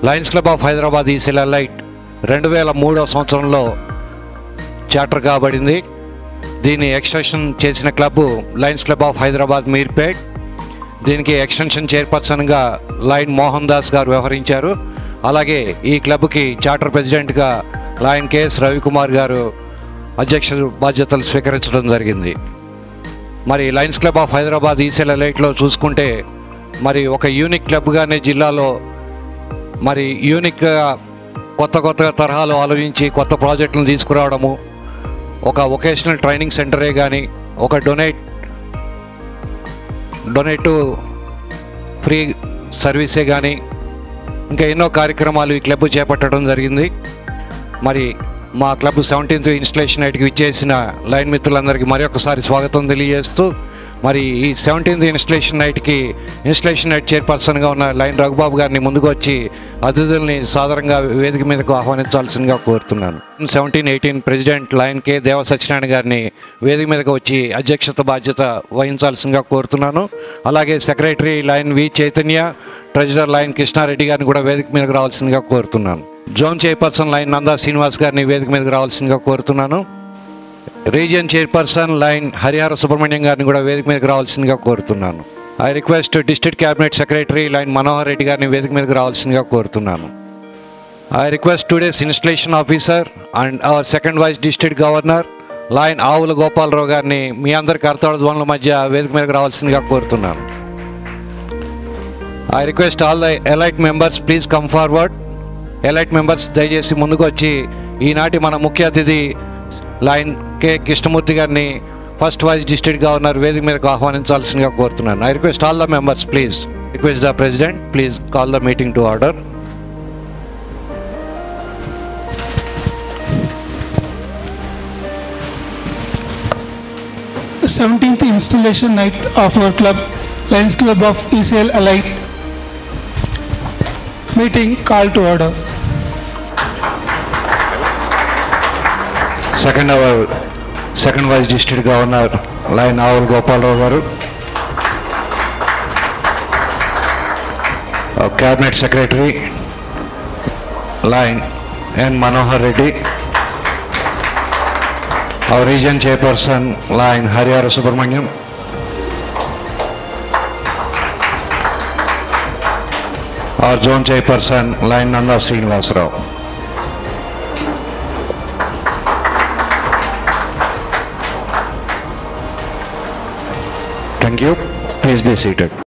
Lions club of Hyderabad ఈ light రెండు వేల మూడో సంవత్సరంలో చార్టర్ కాబడింది దీన్ని ఎక్స్టెన్షన్ చేసిన club lions club of Hyderabad Meerpet దీనికి ఎక్స్టెన్షన్ చైర్పర్సన్గా లయన్ మోహన్ దాస్ గారు వ్యవహరించారు అలాగే ఈ క్లబ్కి చార్టర్ ప్రెసిడెంట్గా లయన్ కెఎస్ రవికుమార్ గారు అధ్యక్ష బాధ్యతలు స్వీకరించడం జరిగింది మరి లయన్స్ క్లబ్ ఆఫ్ హైదరాబాద్ ఈసెల్ లైట్లో చూసుకుంటే మరి ఒక యూనిక్ క్లబ్గానే జిల్లాలో మరి యూనిక్గా కొత్త కొత్త తరహాలో ఆలోచించి కొత్త ప్రాజెక్టులను తీసుకురావడము ఒక వొకేషనల్ ట్రైనింగ్ సెంటరే కానీ ఒక డొనేట్ డొనేట్ ఫ్రీ సర్వీసే కానీ ఇంకా ఎన్నో కార్యక్రమాలు ఈ క్లబ్ చేపట్టడం జరిగింది మరి మా క్లబ్ సెవెంటీన్త్ ఇన్స్టలేషన్ నైట్కి ఇచ్చేసిన లైన్ మిత్రులందరికీ మరొకసారి స్వాగతం తెలియజేస్తూ మరి ఈ సెవెంటీన్త్ ఇన్స్టలేషన్ నైట్కి ఇన్స్టలేషన్ నైట్ చైర్పర్సన్గా ఉన్న లైన్ రఘుబాబు గారిని ముందుకు వచ్చి అతిథుల్ని సాధారణంగా వేదిక మీదకు ఆహ్వానించాల్సిందిగా కోరుతున్నాను seventeen eighteen president lion K Deva Satyanarayana గారిని వేదిక మీదకు వచ్చి అధ్యక్షత బాధ్యత వహించాల్సిందిగా కోరుతున్నాను అలాగే secretary lion V Chaitanya treasurer lion Krishnareddy గారిని కూడా వేదిక మీదకు రావాల్సిందిగా కోరుతున్నాను zone chairperson lion Nanda Srinivas గారిని వేదిక మీదకి రావాల్సిందిగా కోరుతున్నాను region chairperson lion Harihara Subrahmanyam గారిని కూడా వేదిక మీదకి రావాల్సిందిగా కోరుతున్నాను I request district cabinet secretary lion Manohar Reddy గారిని వేదిక మీదకి రావాల్సిందిగా కోరుతున్నాను I request today's installation officer and our second vice district governor lion Avula Gopalarao గారిని మీ అందరి కర్తవ్య ధ్వనుల మధ్య వేదిక మీదకి రావాల్సిందిగా కోరుతున్నాను I request all the elite members please come forward elite members దయచేసి ముందుకు వచ్చి ఈనాటి మన ముఖ్య అతిథి లైన్ కె కృష్ణమూర్తి గారిని ఫస్ట్ వైస్ డిస్ట్రిక్ట్ గవర్నర్ వేదిక మీదకు ఆహ్వానించాల్సిందిగా కోరుతున్నాను I request all the members please request the president please call the meeting to order The 17th installation night of our club, Lions Club of ECL Allied. Meeting called to order. Second our second vice district governor lion Avul Gopalarao గారు cabinet secretary lion N Manohar Reddy our region chairperson lion Harihara Subrahmanyam our zone chairperson lion Nanda Srinivasarao Thank you. Please be seated.